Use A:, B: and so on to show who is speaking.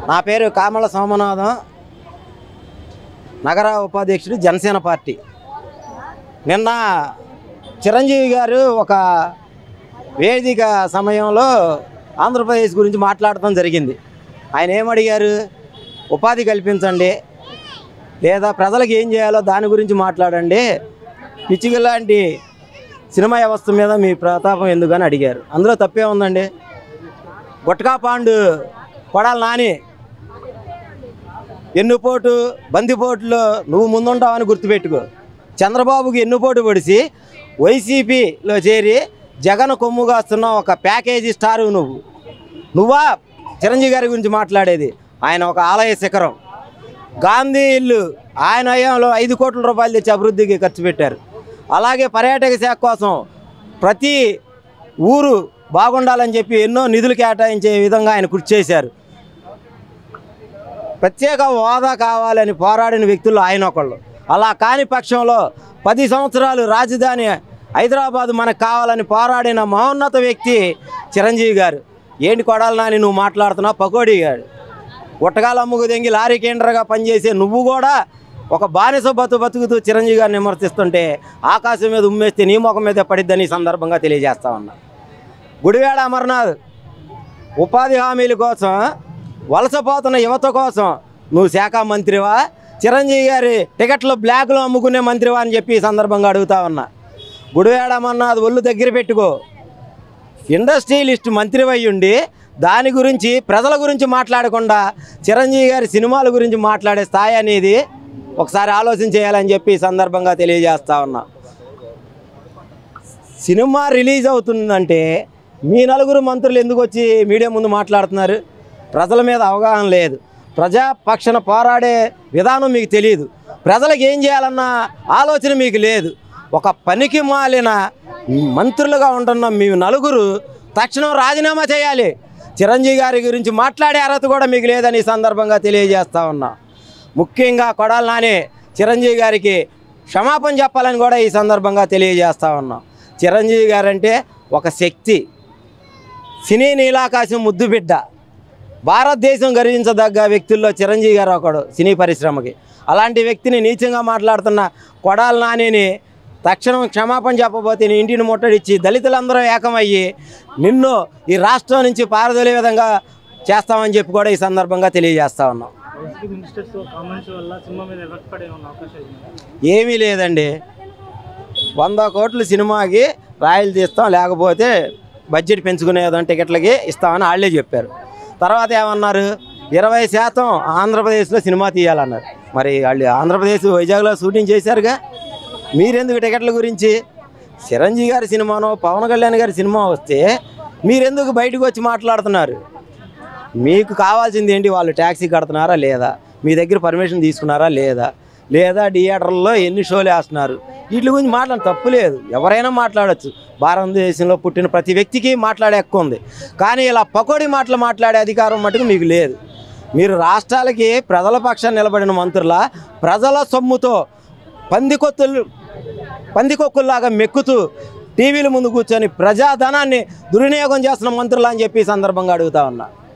A: నా పేరు కామల సోమనాథం నగర ఉపాధ్యక్షుడు జనసేన పార్టీ నిన్న చిరంజీవి గారు ఒక వేదిక సమయంలో ఆంధ్రప్రదేశ్ గురించి మాట్లాడటం జరిగింది ఆయన ఏమడిగారు ఉపాధి కల్పించండి లేదా ప్రజలకు ఏం చేయాలో దాని గురించి మాట్లాడండి పిచ్చిక లాంటి సినిమా వ్యవస్థ మీద మీ ప్రతాపం ఎందుకని అడిగారు అందులో తప్పే ఉందండి గుట్కా పాండు కొడాలి నాని ఎన్నుపోటు బందిపోటులో నువ్వు ముందుంటావని గుర్తుపెట్టుకో చంద్రబాబుకి ఎన్నుపోటు పొడిచి వైసీపీలో చేరి జగన్ కొమ్ము కాస్తున్న ఒక ప్యాకేజీ స్టారు నువ్వు నువ్వా చిరంజీవి గారి గురించి మాట్లాడేది ఆయన ఒక ఆలయ శిఖరం గాంధీ ఇల్లు ఆయన హయాంలో ఐదు కోట్ల రూపాయలు తెచ్చి అభివృద్ధికి ఖర్చు పెట్టారు అలాగే పర్యాటక శాఖ కోసం ప్రతి ఊరు బాగుండాలని చెప్పి ఎన్నో నిధులు కేటాయించే విధంగా ఆయన కృషి చేశారు ప్రత్యేక హోదా కావాలని పోరాడిన వ్యక్తులు ఆయన ఒకళ్ళు అలా కాని పక్షంలో పది సంవత్సరాలు రాజధాని హైదరాబాద్ మనకు కావాలని పోరాడిన మహోన్నత వ్యక్తి చిరంజీవి గారు ఏంటి కొడాలి నాని నువ్వు మాట్లాడుతున్నావు పకోడీ గారు గుట్టకాల అమ్ముకు దెంగి లారీ కేంద్రగా పనిచేసే నువ్వు కూడా ఒక బానిస బతు బతుకుతూ చిరంజీవి గారిని విమర్శిస్తుంటే ఆకాశం మీద ఉమ్మేస్తే నీ ముఖం మీద పడిద్దని ఈ సందర్భంగా తెలియజేస్తా ఉన్నా గుడివాడ అమర్నాథ్ ఉపాధి హామీల కోసం వలసపోతున్న యువత కోసం నువ్వు శాఖ మంత్రివా చిరంజీవి గారి టికెట్లు బ్లాక్లో అమ్ముకునే మంత్రివా అని చెప్పి ఈ సందర్భంగా అడుగుతా ఉన్నా గుడివాడ అమర్నాథ్ ఒళ్ళు దగ్గర పెట్టుకో ఇండస్ట్రియలిస్ట్ మంత్రివై ఉండి దాని గురించి ప్రజల గురించి మాట్లాడకుండా చిరంజీవి గారి సినిమాల గురించి మాట్లాడే స్థాయి అనేది ఒకసారి ఆలోచన చేయాలని చెప్పి ఈ సందర్భంగా తెలియజేస్తా ఉన్నా సినిమా రిలీజ్ అవుతుందంటే మీ నలుగురు మంత్రులు ఎందుకు వచ్చి మీడియా ముందు మాట్లాడుతున్నారు ప్రజల మీద అవగాహన లేదు ప్రజా పక్షాన పోరాడే విధానం మీకు తెలియదు ప్రజలకు ఏం చేయాలన్న ఆలోచన మీకు లేదు ఒక పనికి మాలిన మంత్రులుగా ఉంటున్న మీ నలుగురు తక్షణం రాజీనామా చేయాలి చిరంజీవి గారి గురించి మాట్లాడే అర్హత కూడా మీకు లేదని ఈ సందర్భంగా తెలియజేస్తా ఉన్నా ముఖ్యంగా కొడాలి నాని చిరంజీవి గారికి క్షమాపణ చెప్పాలని కూడా ఈ సందర్భంగా తెలియజేస్తా ఉన్నాం చిరంజీవి గారు అంటే ఒక శక్తి సినీ నీలాకాశం ముద్దు బిడ్డ భారతదేశం గర్వించదగ్గ వ్యక్తుల్లో చిరంజీవి గారు ఒకడు సినీ పరిశ్రమకి అలాంటి వ్యక్తిని నీచంగా మాట్లాడుతున్న కొడాలి నానిని తక్షణం క్షమాపణ చెప్పబోతే నీ ఇంటిని ముట్టడిచ్చి దళితులందరూ ఏకమయ్యి నిన్ను ఈ రాష్ట్రం నుంచి పారదోలే విధంగా చేస్తామని చెప్పి కూడా ఈ సందర్భంగా తెలియజేస్తా ఉన్నాం
B: వైసీపీ మినిస్టర్స్ కామెంట్స్ వల్ల సినిమా మీద ఎఫెక్ట్ పడే ఉన్న అవకాశం ఉంది
A: ఏమీ లేదండి వంద కోట్ల సినిమాకి రాయలు తీస్తాం లేకపోతే బడ్జెట్ పెంచుకునేదాం టికెట్లకి ఇస్తామని వాళ్ళే చెప్పారు తర్వాత ఏమన్నారు ఇరవై శాతం ఆంధ్రప్రదేశ్లో సినిమా తీయాలన్నారు మరి వాళ్ళు ఆంధ్రప్రదేశ్ వైజాగ్లో షూటింగ్ చేశారుగా మీరెందుకు టికెట్ల గురించి చిరంజీవి గారి సినిమానో పవన్ కళ్యాణ్ గారి సినిమా వస్తే మీరెందుకు బయటకు వచ్చి మాట్లాడుతున్నారు మీకు కావాల్సింది ఏంటి వాళ్ళు ట్యాక్సీ కడుతున్నారా లేదా మీ దగ్గర పర్మిషన్ తీసుకున్నారా లేదా లేదా థియేటర్లో ఎన్ని షోలు వేస్తున్నారు వీటి గురించి మాట్లాడ తప్పు లేదు ఎవరైనా మాట్లాడచ్చు భారతదేశంలో పుట్టిన ప్రతి వ్యక్తికి మాట్లాడే హక్కు ఉంది కానీ ఇలా పకోడీ మాటలు మాట్లాడే అధికారం మటుకు మీకు లేదు మీరు రాష్ట్రాలకి ప్రజల పక్షాన్ని నిలబడిన మంత్రుల ప్రజల సొమ్ముతో పందికొత్తులు పందికొక్కుల్లాగా మెక్కుతూ టీవీల ముందు కూర్చొని ప్రజాధనాన్ని దుర్వినియోగం చేస్తున్న మంత్రులు అని చెప్పి ఈ సందర్భంగా అడుగుతా ఉన్నా